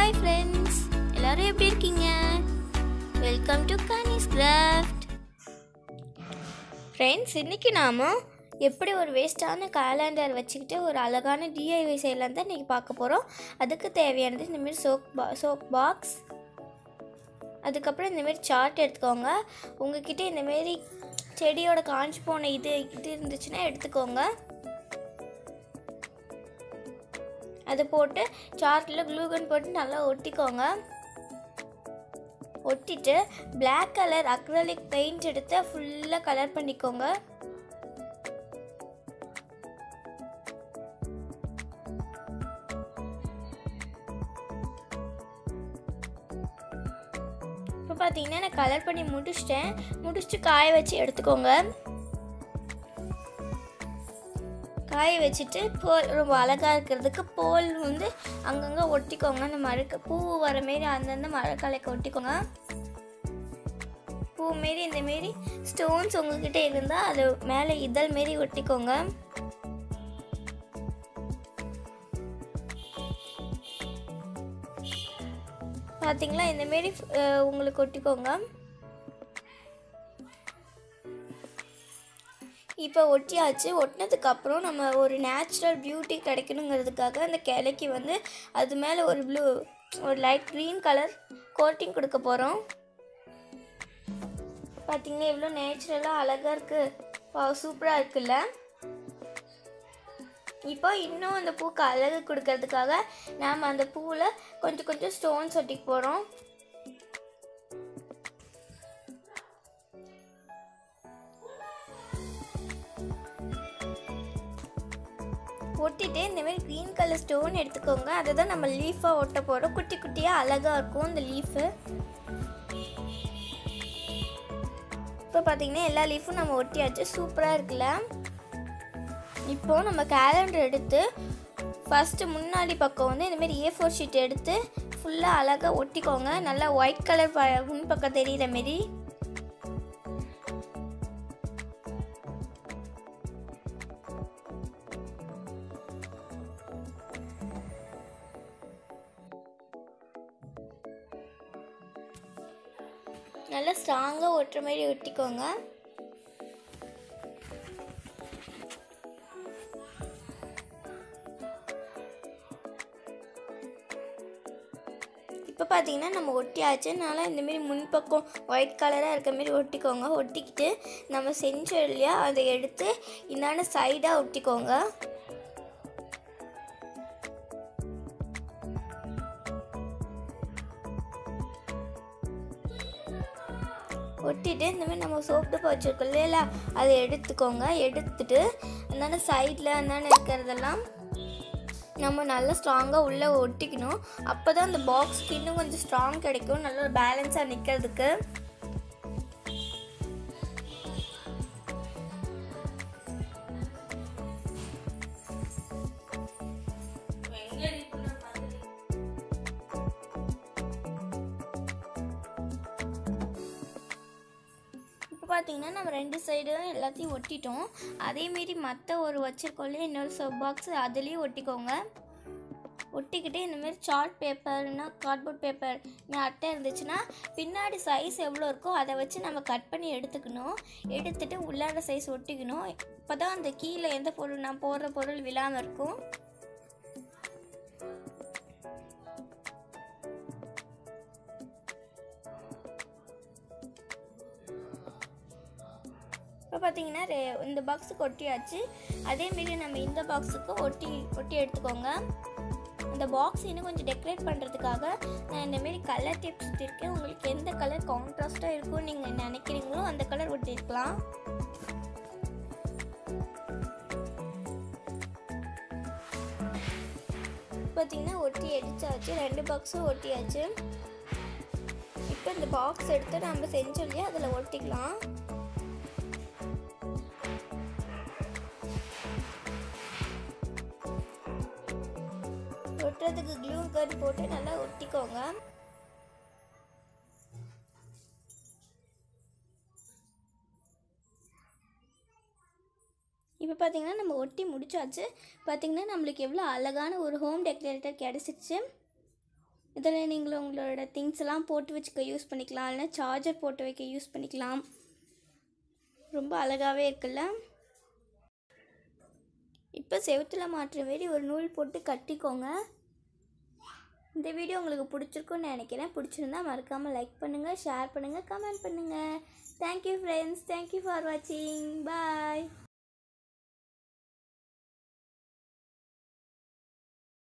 hi friends எல்லாரும் எப்படி இருக்கீங்க welcome to Kani's craft friends இன்றைக்கி நாம் எப்படி ஒரு வேஸ்ட்டான கேலண்டர் வச்சுக்கிட்டு ஒரு அழகான டிஐவை செய்யலாம் தான் இன்றைக்கி பார்க்க போகிறோம் அதுக்கு தேவையானது இந்தமாரி சோப் பா சோப் பாக்ஸ் அதுக்கப்புறம் இந்தமாரி சார்ட் எடுத்துக்கோங்க உங்ககிட்ட இந்தமாரி செடியோட காஞ்சி போன இது இது இருந்துச்சுன்னா எடுத்துக்கோங்க அது போட்டு சார்ட்டில் க்ளூகன் போட்டு நல்லா ஒட்டிக்கோங்க ஒட்டிட்டு Black கலர் அக்ரலிக் பெயிண்ட் எடுத்து ஃபுல்லாக கலர் பண்ணிக்கோங்க இப்போ பார்த்தீங்கன்னா நான் கலர் பண்ணி முடிச்சிட்டேன் முடிச்சுட்டு காய வச்சு எடுத்துக்கோங்க காய வச்சுட்டு போல் ரொம்ப அழகாக இருக்கிறதுக்கு போல் வந்து அங்கங்கே ஒட்டிக்கோங்க அந்த மழைக்கு பூ வர மாரி அந்தந்த மழை கலைக்க ஒட்டிக்கோங்க பூ மாரி இந்த மாரி ஸ்டோன்ஸ் உங்ககிட்ட இருந்தால் அது மேலே இதழ் மாரி ஒட்டிக்கோங்க பார்த்தீங்களா இந்த மாரி அஹ், உங்களுக்கு ஒட்டிக்கோங்க இப்போ ஒட்டியாச்சு ஒட்டினதுக்கப்புறம் நம்ம ஒரு நேச்சுரல் பியூட்டி கிடைக்கணுங்கிறதுக்காக அந்த கிளைக்கு வந்து அது மேலே ஒரு ப்ளூ ஒரு லைட் க்ரீன் கலர் கோட்டிங் கொடுக்க போகிறோம் பார்த்தீங்கன்னா எவ்வளோ நேச்சுரலாக அழகாக இருக்குது சூப்பராக இருக்குல்ல இப்போ இன்னும் அந்த பூக்கு அழகு கொடுக்கறதுக்காக நாம் அந்த பூவில் கொஞ்சம் கொஞ்சம் ஸ்டோன்ஸ் ஒட்டிக்க போகிறோம் ஒட்டிட்டு இந்த மாதிரி க்ரீன் கலர் ஸ்டோன் எடுத்துக்கோங்க அதை தான் நம்ம லீஃபாக ஒட்ட போகிறோம் குட்டி குட்டியாக அழகாக இருக்கும் இந்த லீஃபு இப்போ பார்த்தீங்கன்னா எல்லா லீஃபும் நம்ம ஒட்டியாச்சு சூப்பராக இருக்குல்ல இப்போ நம்ம கேலண்டர் எடுத்து ஃபஸ்ட்டு முன்னாடி பக்கம் வந்து இந்தமாரி ஏ ஃபோர் ஷீட் எடுத்து ஃபுல்லாக அழகாக ஒட்டிக்கோங்க நல்லா ஒயிட் கலர் ப முன் பக்கம் தெரிகிற மாரி நல்லா ஸ்ட்ராங்காக ஒட்டுற மாதிரி ஒட்டிக்கோங்க இப்போ பார்த்தீங்கன்னா நம்ம ஒட்டியாச்சு அதனால் இந்தமாரி முன்பக்கம் ஒயிட் கலராக இருக்க மாரி ஒட்டிக்கோங்க ஒட்டிக்கிட்டு நம்ம செஞ்சோம் இல்லையா அதை எடுத்து இந்தாண்ட சைடாக ஒட்டிக்கோங்க ஒட்டிட்டு இந்த மாதிரி நம்ம சோப்பு டப்பா வச்சுருக்கோம் இல்லையா அதை எடுத்துக்கோங்க எடுத்துட்டு அந்தாண்ட சைடில் அந்தாண்ட இருக்கிறதெல்லாம் நம்ம நல்லா ஸ்ட்ராங்காக உள்ளே ஒட்டிக்கணும் அப்போ தான் அந்த பாக்ஸ்க்கு இன்னும் கொஞ்சம் ஸ்ட்ராங் கிடைக்கும் நல்லா பேலன்ஸாக நிற்கிறதுக்கு இப்போ பார்த்தீங்கன்னா நம்ம ரெண்டு சைடும் எல்லாத்தையும் ஒட்டிட்டோம் அதேமாரி மற்ற ஒரு வச்சிருக்கோம்ல இன்னொரு சப் பாக்ஸ் அதுலேயும் ஒட்டிக்கோங்க ஒட்டிக்கிட்டு இந்தமாரி சார்ட் பேப்பர்னா கார்ட்போர்ட் பேப்பர் இந்த அட்டை இருந்துச்சுன்னா பின்னாடி சைஸ் எவ்வளோ இருக்கோ அதை வச்சு நம்ம கட் பண்ணி எடுத்துக்கணும் எடுத்துட்டு உள்ளார சைஸ் ஒட்டிக்கணும் இப்போ தான் அந்த கீழே எந்த பொருள் நான் போடுற பொருள் விழாமல் இருக்கும் இப்போ பார்த்தீங்கன்னா ரெ- இந்த பாக்ஸுக்கு ஒட்டியாச்சு அதேமாரி நம்ம இந்த பாக்ஸுக்கும் ஒட்டி ஒட்டி எடுத்துக்கோங்க இந்த பாக்ஸ் இன்னும் கொஞ்சம் டெக்கரேட் பண்ணுறதுக்காக நான் இந்தமாரி கலர் டிப்ஸ் இருக்கேன் உங்களுக்கு எந்த கலர் கான்ட்ராஸ்ட்டாக இருக்கும் நீங்கள் நினைக்கிறீங்களோ அந்த கலர் ஒட்டியிருக்கலாம் பார்த்தீங்கன்னா ஒட்டி அடிச்சாச்சு ரெண்டு பாக்ஸும் ஒட்டியாச்சு இப்போ இந்த பாக்ஸ் எடுத்து நம்ம செஞ்சோம் இல்லையா அதில் ஒட்டிக்கலாம் ஒட்டுறதுக்கு க்ளூ கன் போட்டு நல்லா ஒட்டிக்கோங்க இப்போ பார்த்தீங்கன்னா நம்ம ஒட்டி முடிச்சாச்சு பார்த்தீங்கன்னா நம்மளுக்கு எவ்வளோ அழகான ஒரு ஹோம் டெக்கரேட்டர் கிடச்சிருச்சு இதில் நீங்கள் உங்களோட திங்ஸ் எல்லாம் போட்டு வச்சுக்க யூஸ் பண்ணிக்கலாம் இல்லைனா சார்ஜர் போட்டு வைக்க யூஸ் பண்ணிக்கலாம் ரொம்ப அழகாகவே இருக்குல்ல இப்போ செவுத்தில் மாட்டுற மாரி ஒரு நூல் போட்டு கட்டிக்கோங்க இந்த வீடியோ உங்களுக்கு பிடிச்சிருக்குன்னு நினைக்கிறேன் பிடிச்சிருந்தா மறக்காமல் லைக் பண்ணுங்கள் ஷேர் பண்ணுங்கள் கமெண்ட் பண்ணுங்கள் தேங்க்யூ ஃப்ரெண்ட்ஸ் தேங்க்யூ ஃபார் வாட்சிங் பாய்